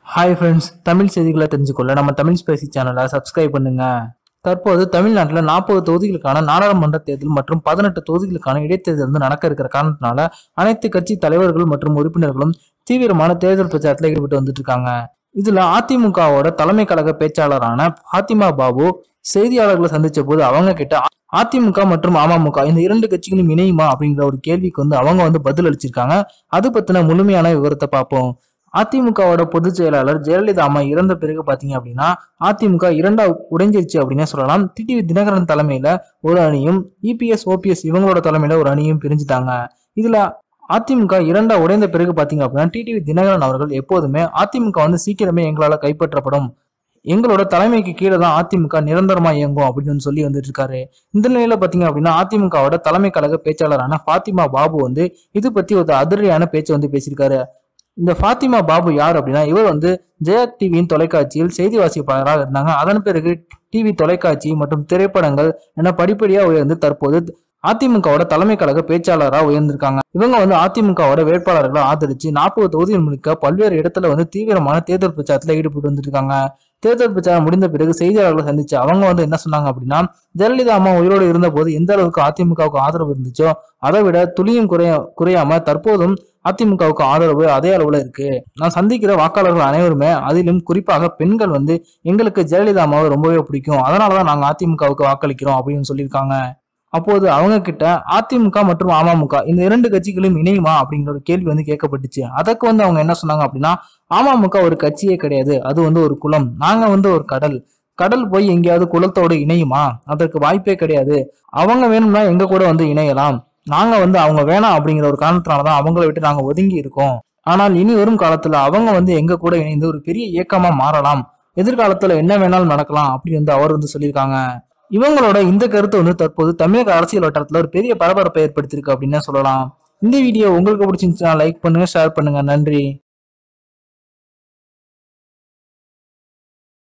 hi friends Tamil செய்திகளை தெரிஞ்சுக்கொள்ள நம்ம Tamil Spacey சேனலை சப்ஸ்கிரைப் பண்ணுங்க தற்போது தமிழ்நாட்டில் நாற்பது தொகுதிகளுக்கான நாடாளுமன்ற தேர்தல் மற்றும் பதினெட்டு தொகுதிகளுக்கான இடைத்தேர்தல் வந்து நடக்க இருக்கிற காரணத்தினால அனைத்து கட்சி தலைவர்கள் மற்றும் உறுப்பினர்களும் தீவிரமான தேர்தல் பிரச்சாரத்தில் ஈடுபட்டு வந்துட்டு இருக்காங்க இதுல அதிமுகவோட தலைமை கழக பேச்சாளரான ஃபாத்திமா பாபு செய்தியாளர்களை சந்திச்ச போது அவங்க கிட்ட அதிமுக மற்றும் அமமுக இந்த இரண்டு கட்சிகளும் இணையுமா அப்படிங்கிற ஒரு கேள்விக்கு வந்து அவங்க வந்து பதில் அளிச்சிருக்காங்க அது பத்தின முழுமையான விவரத்தை பார்ப்போம் அதிமுகவோட பொதுச் செயலாளர் ஜெயலலிதா அம்மா இறந்த பிறகு பாத்தீங்க அப்படின்னா அதிமுக இரண்டா உடைஞ்சிருச்சு அப்படின்னே சொல்லலாம் டிடிவி தினகரன் தலைமையில ஒரு அணியும் இபிஎஸ் ஓபிஎஸ் இவங்களோட தலைமையில ஒரு அணியும் பிரிஞ்சுட்டாங்க இதுல அதிமுக இரண்டா உடைந்த பிறகு பாத்தீங்க அப்படின்னா டிடிவி தினகரன் அவர்கள் எப்போதுமே அதிமுக வந்து சீக்கிரமே எங்களால கைப்பற்றப்படும் எங்களோட தலைமைக்கு கீழே தான் அதிமுக நிரந்தரமா இயங்கும் அப்படின்னு சொல்லி வந்துட்டு இருக்காரு இந்த நிலையில பாத்தீங்க அப்படின்னா அதிமுகவோட தலைமை கழக பேச்சாளரான ஃபாத்திமா பாபு வந்து இது பத்தி ஒரு அதிரடியான பேச்சு வந்து பேசியிருக்காரு இந்த ஃபாத்திமா பாபு யார் அப்படின்னா இவர் வந்து ஜெயா டிவியின் தொலைக்காட்சியில் செய்தி வாசிப்பாளராக இருந்தாங்க அதன் பிறகு டிவி தொலைக்காட்சி மற்றும் திரைப்படங்கள் என படிப்படியா உயர்ந்து தற்போது அதிமுகவோட தலைமை கழக பேச்சாளராக உயர்ந்திருக்காங்க இவங்க வந்து அதிமுகவோட வேட்பாளர்களை ஆதரிச்சு நாற்பது தொகுதிகள் முழுக்க பல்வேறு இடத்துல வந்து தீவிரமான தேர்தல் பிரச்சாரத்துல ஈடுபட்டு வந்துட்டு இருக்காங்க தேர்தல் பிரச்சாரம் முடிந்த பிறகு செய்தியாளர்களை சந்திச்சு அவங்க வந்து என்ன சொன்னாங்க அப்படின்னா ஜெயலலிதா அம்மா உயிரோடு இருந்தபோது எந்த அளவுக்கு அதிமுகவுக்கு ஆதரவு இருந்துச்சோ அதை விட துளியும் குறைய குறையாம தற்போதும் அதிமுகவுக்கு ஆதரவு அதே அளவுல இருக்கு நான் சந்திக்கிற வாக்காளர்கள் அனைவருமே அதிலும் குறிப்பாக பெண்கள் வந்து எங்களுக்கு ஜெயலலிதா அம்மாவை ரொம்பவே பிடிக்கும் அதனாலதான் நாங்க அதிமுகவுக்கு வாக்களிக்கிறோம் அப்படின்னு சொல்லியிருக்காங்க அப்போது அவங்க கிட்ட அதிமுக மற்றும் அமமுக இந்த இரண்டு கட்சிகளும் இணையுமா அப்படிங்கிற ஒரு கேள்வி வந்து கேட்கப்பட்டுச்சு அதற்கு வந்து அவங்க என்ன சொன்னாங்க அப்படின்னா அமமுக ஒரு கட்சியே கிடையாது அது வந்து ஒரு குளம் நாங்க வந்து ஒரு கடல் கடல் போய் எங்கேயாவது குளத்தோடு இணையுமா அதற்கு வாய்ப்பே கிடையாது அவங்க வேணும்னா எங்க கூட வந்து இணையலாம் நாங்க வந்து அவங்க வேணாம் அப்படிங்கிற ஒரு காரணத்தினாலதான் அவங்கள விட்டு நாங்க ஒதுங்கி இருக்கோம் ஆனால் இனி வரும் காலத்துல அவங்க வந்து எங்க கூட இணைந்து ஒரு பெரிய இயக்கமா மாறலாம் எதிர்காலத்துல என்ன வேணாலும் நடக்கலாம் அப்படின்னு வந்து அவர் வந்து சொல்லியிருக்காங்க இவங்களோட இந்த கருத்து வந்து தற்போது தமிழக அரசியல் வட்டாரத்துல ஒரு பெரிய பரபரப்பை ஏற்படுத்தியிருக்கு அப்படின்னு சொல்லலாம் இந்த வீடியோ உங்களுக்கு பிடிச்சிருந்துச்சுன்னா லைக் பண்ணுங்க ஷேர் பண்ணுங்க நன்றி